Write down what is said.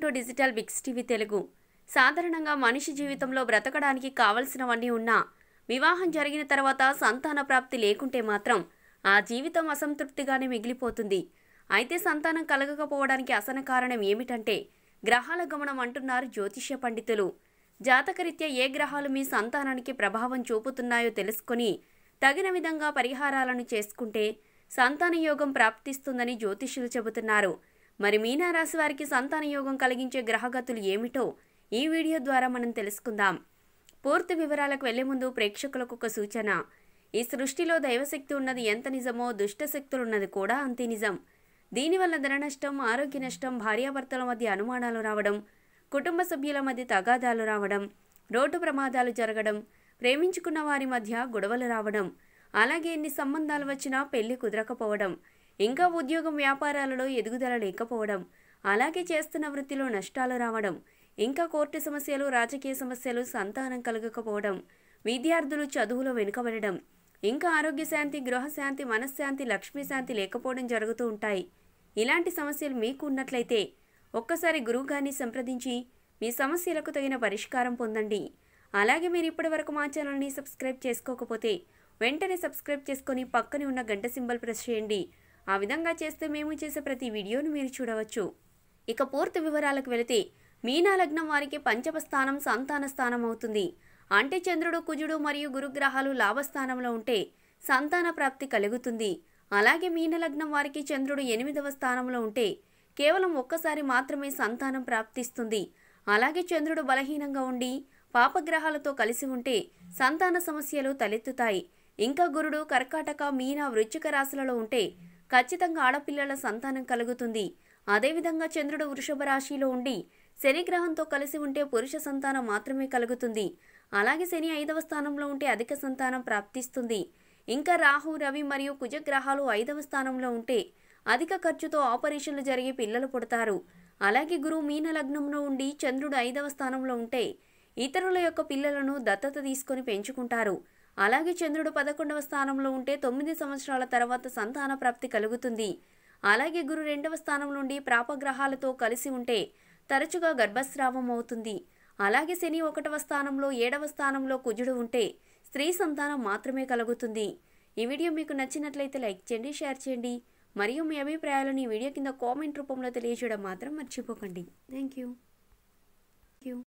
to digital బిగ్స్ TV Telugu సాధారణంగా మనిషి జీవితంలో బ్రతకడానికి కావలసినవన్నీ ఉన్నా వివాహం జరిగిన తర్వాత సంతాన ప్రాప్తి లేకుంటే మాత్రం ఆ జీవితం అసంతృప్తిగానే మిగిలిపోతుంది అయితే సంతానం కలగకపోవడానికి అసన కారణం ఏమిటంటే గ్రహాల గమనం అంటున్నారు జ్యోతిష్య పండితులు జాతకరీత్యా ఏ గ్రహాలు మీ సంతానానికి ప్రభావం చూపుతున్నాయో తెలుసుకొని తగిన విధంగా పరిహారాలను చేసుకుంటే సంతాన యోగం ప్రాప్తిస్తుందని జ్యోతిష్యులు చెబుతున్నారు మరి మీనారాశి వారికి సంతాన యోగం కలిగించే గ్రహగతులు ఏమిటో ఈ వీడియో ద్వారా మనం తెలుసుకుందాం పూర్తి వివరాలకు వెళ్లే ముందు ప్రేక్షకులకు ఒక సూచన ఈ సృష్టిలో దైవశక్తి ఉన్నది ఎంత నిజమో దుష్ట శక్తులున్నది కూడా అంతే నిజం దీనివల్ల ధన నష్టం ఆరోగ్య నష్టం భార్యాభర్తల మధ్య అనుమానాలు రావడం కుటుంబ సభ్యుల మధ్య తగాదాలు రావడం రోడ్డు ప్రమాదాలు జరగడం ప్రేమించుకున్న వారి మధ్య గొడవలు రావడం అలాగే ఎన్ని సంబంధాలు వచ్చినా పెళ్లి కుదరకపోవడం ఇంకా ఉద్యోగం వ్యాపారాలలో ఎదుగుదల లేకపోవడం అలాగే చేస్తున్న వృత్తిలో నష్టాలు రావడం ఇంకా కోర్టు సమస్యలు రాజకీయ సమస్యలు సంతానం కలగకపోవడం విద్యార్థులు చదువులో వెనుకబడడం ఇంకా ఆరోగ్య శాంతి గృహశాంతి మనశ్శాంతి లక్ష్మీ శాంతి లేకపోవడం జరుగుతూ ఉంటాయి ఇలాంటి సమస్యలు మీకు ఉన్నట్లయితే ఒక్కసారి గురువుగారిని సంప్రదించి మీ సమస్యలకు తగిన పరిష్కారం పొందండి అలాగే మీరు ఇప్పటి వరకు మా ఛానల్ని సబ్స్క్రైబ్ చేసుకోకపోతే వెంటనే సబ్స్క్రైబ్ చేసుకొని పక్కనే ఉన్న గంట సింబల్ ప్రెస్ చేయండి ఆ విధంగా చేస్తే మేము చేసే ప్రతి వీడియోను మీరు చూడవచ్చు ఇక పూర్తి వివరాలకు వెళితే మీనా లగ్నం వారికి పంచమ స్థానం సంతాన స్థానం అవుతుంది అంటే చంద్రుడు కుజుడు మరియు గురుగ్రహాలు లాభస్థానంలో ఉంటే సంతాన ప్రాప్తి కలుగుతుంది అలాగే మీన లగ్నం వారికి చంద్రుడు ఎనిమిదవ స్థానంలో ఉంటే కేవలం ఒక్కసారి మాత్రమే సంతానం ప్రాప్తిస్తుంది అలాగే చంద్రుడు బలహీనంగా ఉండి పాపగ్రహాలతో కలిసి ఉంటే సంతాన సమస్యలు తలెత్తుతాయి ఇంకా గురుడు కర్కాటక మీన వృశ్చిక రాశులలో ఉంటే ఖచ్చితంగా ఆడపిల్లల సంతానం కలుగుతుంది అదేవిధంగా చంద్రుడు వృషభ రాశిలో ఉండి శని గ్రహంతో కలిసి ఉంటే పురుష సంతానం మాత్రమే కలుగుతుంది అలాగే శని ఐదవ స్థానంలో ఉంటే అధిక సంతానం ప్రాప్తిస్తుంది ఇంకా రాహు రవి మరియు కుజ గ్రహాలు ఐదవ స్థానంలో ఉంటే అధిక ఖర్చుతో ఆపరేషన్లు జరిగి పిల్లలు పుడతారు అలాగే గురువు మీన లగ్నంలో ఉండి చంద్రుడు ఐదవ స్థానంలో ఉంటే ఇతరుల యొక్క పిల్లలను దత్తత తీసుకొని పెంచుకుంటారు అలాగే చంద్రుడు పదకొండవ స్థానంలో ఉంటే తొమ్మిది సంవత్సరాల తర్వాత సంతాన ప్రాప్తి కలుగుతుంది అలాగే గురు రెండవ స్థానం నుండి ప్రాపగ్రహాలతో కలిసి ఉంటే తరచుగా గర్భస్రావం అవుతుంది అలాగే శని ఒకటవ స్థానంలో ఏడవ స్థానంలో కుజుడు ఉంటే స్త్రీ సంతానం మాత్రమే కలుగుతుంది ఈ వీడియో మీకు నచ్చినట్లయితే లైక్ చేయండి షేర్ చేయండి మరియు మీ అభిప్రాయాలను ఈ వీడియో కింద కామెంట్ రూపంలో తెలియజేయడం మాత్రం మర్చిపోకండి థ్యాంక్ యూ